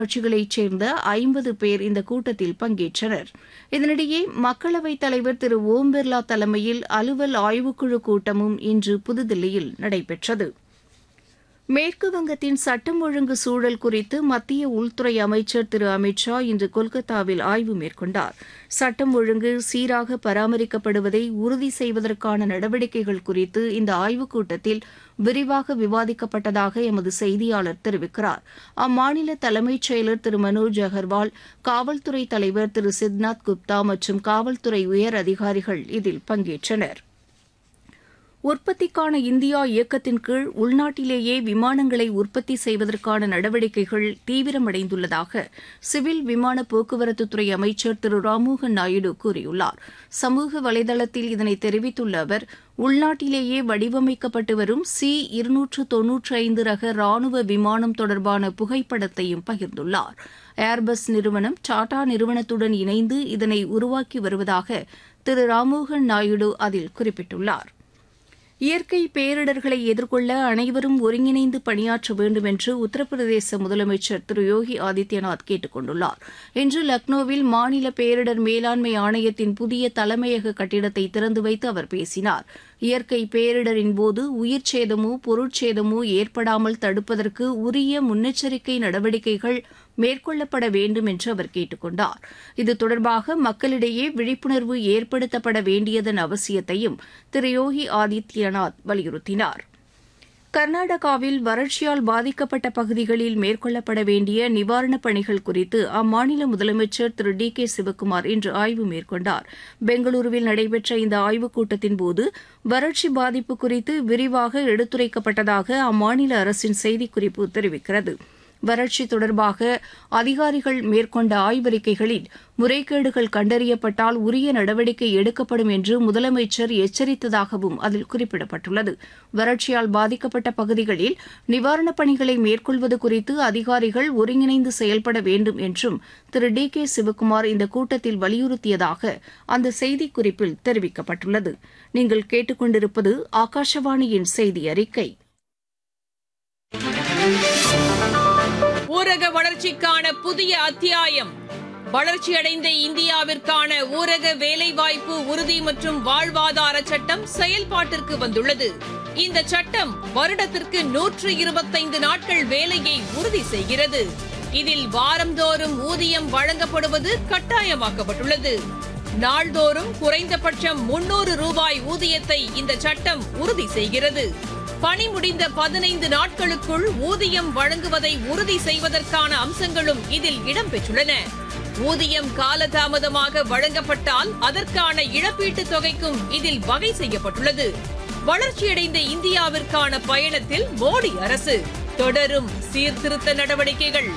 கட்சிகளைச் சேர்ந்த ஐம்பது பேர் இந்த கூட்டத்தில் பங்கேற்றனர் இதனிடையே மக்களவைத் தலைவர் திரு ஓம் பிர்லா தலைமையில் அலுவல் ஆய்வுக்குழு கூட்டமும் இன்று புதுதில்லியில் நடைபெற்றது மேற்கு வங்கத்தின் சட்டம் ஒழுங்கு சூழல் குறித்து மத்திய உள்துறை அமைச்சர் திரு அமித் ஷா இன்று கொல்கத்தாவில் ஆய்வு மேற்கொண்டார் சட்டம் ஒழுங்கு சீராக பராமரிக்கப்படுவதை உறுதி செய்வதற்கான நடவடிக்கைகள் குறித்து இந்த ஆய்வுக் கூட்டத்தில் விரிவாக விவாதிக்கப்பட்டதாக எமது செய்தியாளர் தெரிவிக்கிறார் அம்மாநில தலைமைச் செயலர் திரு மனோஜ் அகர்வால் காவல்துறை தலைவர் திரு சித்நாத் குப்தா மற்றும் காவல்துறை உயர் அதிகாரிகள் இதில் பங்கேற்றனா் உற்பத்திக்கான இந்தியா இயக்கத்தின் கீழ் உள்நாட்டிலேயே விமானங்களை உற்பத்தி செய்வதற்கான நடவடிக்கைகள் தீவிரமடைந்துள்ளதாக சிவில் விமான போக்குவரத்துத்துறை அமைச்சர் திரு ராம்மோகன் நாயுடு கூறியுள்ளார் சமூக வலைதளத்தில் இதனை தெரிவித்துள்ள அவர் உள்நாட்டிலேயே வடிவமைக்கப்பட்டு வரும் சி இருநூற்று தொன்னூற்றி ஐந்து ரக ராணுவ விமானம் தொடர்பான புகைப்படத்தையும் பகிர்ந்துள்ளார் ஏர்பஸ் நிறுவனம் டாடா நிறுவனத்துடன் இணைந்து இதனை உருவாக்கி வருவதாக திரு ராம்மோகன் நாயுடு அதில் குறிப்பிட்டுள்ளார் இயற்கை பேரிடர்களை எதிர்கொள்ள அனைவரும் ஒருங்கிணைந்து பணியாற்ற வேண்டும் என்று உத்தரப்பிரதேச முதலமைச்சர் திரு யோகி ஆதித்யநாத் கேட்டுக் கொண்டுள்ளார் இன்று லக்னோவில் மாநில பேரிடர் மேலாண்மை ஆணையத்தின் புதிய தலைமையக கட்டிடத்தை திறந்து வைத்து அவர் பேசினார் இயற்கை பேரிடரின் போது உயிர் சேதமோ பொருட்சேதமோ ஏற்படாமல் தடுப்பதற்கு உரிய முன்னெச்சரிக்கை நடவடிக்கைகள் மேற்கொள்ளப்பட வேண்டும் என்று அவர் கேட்டுக் கொண்டார் இது தொடர்பாக மக்களிடையே விழிப்புணர்வு ஏற்படுத்தப்பட வேண்டியதன் அவசியத்தையும் திரு யோகி ஆதித்யநாத் வலியுறுத்தினார் கர்நாடகாவில் வறட்சியால் பாதிக்கப்பட்ட பகுதிகளில் மேற்கொள்ளப்பட வேண்டிய நிவாரணப் பணிகள் குறித்து அம்மாநில முதலமைச்சர் திரு டி கே சிவக்குமார் இன்று ஆய்வு மேற்கொண்டார் பெங்களூருவில் நடைபெற்ற இந்த ஆய்வுக் கூட்டத்தின்போது வறட்சி பாதிப்பு குறித்து விரிவாக எடுத்துரைக்கப்பட்டதாக அம்மாநில அரசின் செய்திக்குறிப்பு தெரிவிக்கிறது வறட்சி தொடர்பாக அதிகாரிகள் மேற்கொண்ட ஆய்வறிக்கைகளில் முறைகேடுகள் கண்டறியப்பட்டால் உரிய நடவடிக்கை எடுக்கப்படும் என்று முதலமைச்சர் எச்சரித்ததாகவும் அதில் குறிப்பிடப்பட்டுள்ளது வறட்சியால் பாதிக்கப்பட்ட பகுதிகளில் நிவாரணப் பணிகளை மேற்கொள்வது குறித்து அதிகாரிகள் ஒருங்கிணைந்து செயல்பட வேண்டும் என்றும் திரு டி கே சிவக்குமார் இந்த கூட்டத்தில் வலியுறுத்தியதாக அந்த செய்திக்குறிப்பில் தெரிவிக்கப்பட்டுள்ளது நீங்கள் கேட்டுக்கொண்டிருப்பது ஆகாஷவாணியின் செய்தி அறிக்கை ஊரக வளர்ச்சிக்கான புதிய அத்தியாயம் வளர்ச்சியடைந்த இந்தியாவிற்கான ஊரக வேலைவாய்ப்பு உறுதி மற்றும் வாழ்வாதார சட்டம் செயல்பாட்டிற்கு வந்துள்ளது இந்த சட்டம் வருடத்திற்கு நூற்று இருபத்தைந்து நாட்கள் வேலையை உறுதி செய்கிறது இதில் வாரந்தோறும் ஊதியம் வழங்கப்படுவது கட்டாயமாக்கப்பட்டுள்ளது நாள்தோறும் குறைந்தபட்சம் முன்னூறு ரூபாய் ஊதியத்தை இந்த சட்டம் உறுதி செய்கிறது பணி முடிந்த பதினைந்து நாட்களுக்குள் ஊதியம் வழங்குவதை உறுதி செய்வதற்கான அம்சங்களும் இதில் இடம்பெற்றுள்ளன ஊதியம் காலதாமதமாக வழங்கப்பட்டால் அதற்கான இழப்பீட்டுத் தொகைக்கும் இதில் வகை செய்யப்பட்டுள்ளது வளர்ச்சியடைந்த இந்தியாவிற்கான பயணத்தில் மோடி அரசு தொடரும் சீர்திருத்த நடவடிக்கைகள்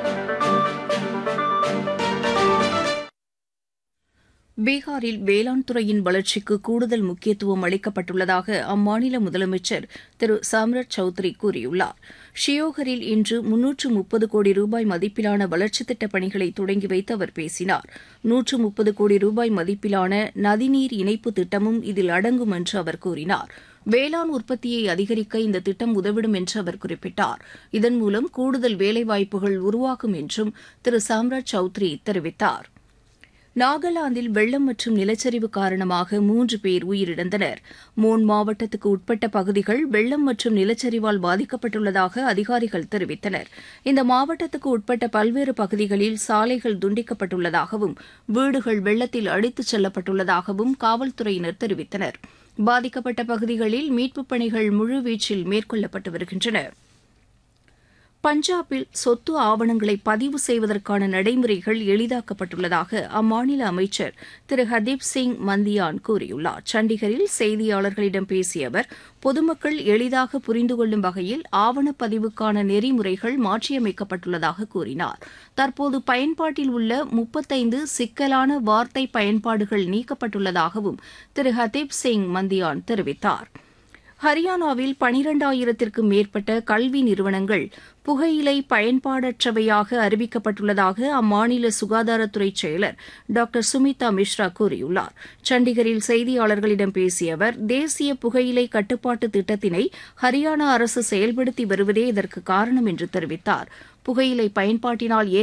பீகாரில் வேளாண் துறையின் வளர்ச்சிக்கு கூடுதல் முக்கியத்துவம் அளிக்கப்பட்டுள்ளதாக அம்மாநில முதலமைச்சர் திரு சாம்ரட் சௌத்ரி கூறியுள்ளார் ஷியோகரில் இன்று முன்னூற்று முப்பது கோடி ரூபாய் மதிப்பிலான வளர்ச்சித் திட்டப் பணிகளை தொடங்கி வைத்து அவர் பேசினார் நூற்று முப்பது கோடி ரூபாய் மதிப்பிலான நதிநீர் இணைப்பு திட்டமும் இதில் அடங்கும் என்று அவர் கூறினார் வேளாண் உற்பத்தியை அதிகரிக்க இந்த திட்டம் உதவிடும் என்று அவர் குறிப்பிட்டார் இதன் மூலம் கூடுதல் வேலைவாய்ப்புகள் உருவாகும் என்றும் திரு சாம்ராஜ் சௌத்ரி தெரிவித்தார் நாகாலாந்தில் வெள்ளம் மற்றும் நிலச்சரிவு காரணமாக மூன்று பேர் உயிரிழந்தனர் மோன் மாவட்டத்துக்கு உட்பட்ட பகுதிகள் வெள்ளம் மற்றும் நிலச்சரிவால் பாதிக்கப்பட்டுள்ளதாக அதிகாரிகள் தெரிவித்தனர் இந்த மாவட்டத்துக்கு உட்பட்ட பல்வேறு பகுதிகளில் சாலைகள் துண்டிக்கப்பட்டுள்ளதாகவும் வீடுகள் வெள்ளத்தில் அடித்துச் செல்லப்பட்டுள்ளதாகவும் காவல்துறையினர் தெரிவித்தனர் பாதிக்கப்பட்ட பகுதிகளில் மீட்புப் பணிகள் முழுவீச்சில் மேற்கொள்ளப்பட்டு வருகின்றன பஞ்சாபில் சொத்து ஆவணங்களை பதிவு செய்வதற்கான நடைமுறைகள் எளிதாக்கப்பட்டுள்ளதாக அம்மாநில அமைச்சர் திரு ஹர்தீப் சிங் மந்தியான் கூறியுள்ளார் சண்டிகரில் செய்தியாளர்களிடம் பேசிய அவர் பொதுமக்கள் எளிதாக புரிந்து கொள்ளும் வகையில் ஆவணப்பதிவுக்கான நெறிமுறைகள் மாற்றியமைக்கப்பட்டுள்ளதாக கூறினார் தற்போது பயன்பாட்டில் உள்ள முப்பத்தைந்து சிக்கலான வார்த்தை பயன்பாடுகள் நீக்கப்பட்டுள்ளதாகவும் திரு ஹர்தீப் சிங் மந்தியான் தெரிவித்தார் ஹரியானாவில் பனிரெண்டாயிரத்திற்கும் மேற்பட்ட கல்வி நிறுவனங்கள் புகையிலை பயன்பாடற்றவையாக அறிவிக்கப்பட்டுள்ளதாக அம்மாநில சுகாதாரத்துறை செயலர் டாக்டர் சுமிதா மிஸ்ரா கூறியுள்ளார் சண்டிகரில் செய்தியாளர்களிடம் பேசிய அவர் தேசிய புகையிலை கட்டுப்பாட்டு திட்டத்தினை ஹரியானா அரசு செயல்படுத்தி வருவதே இதற்கு காரணம் என்று தெரிவித்தார் புகையிலை பயன்பாட்டினால்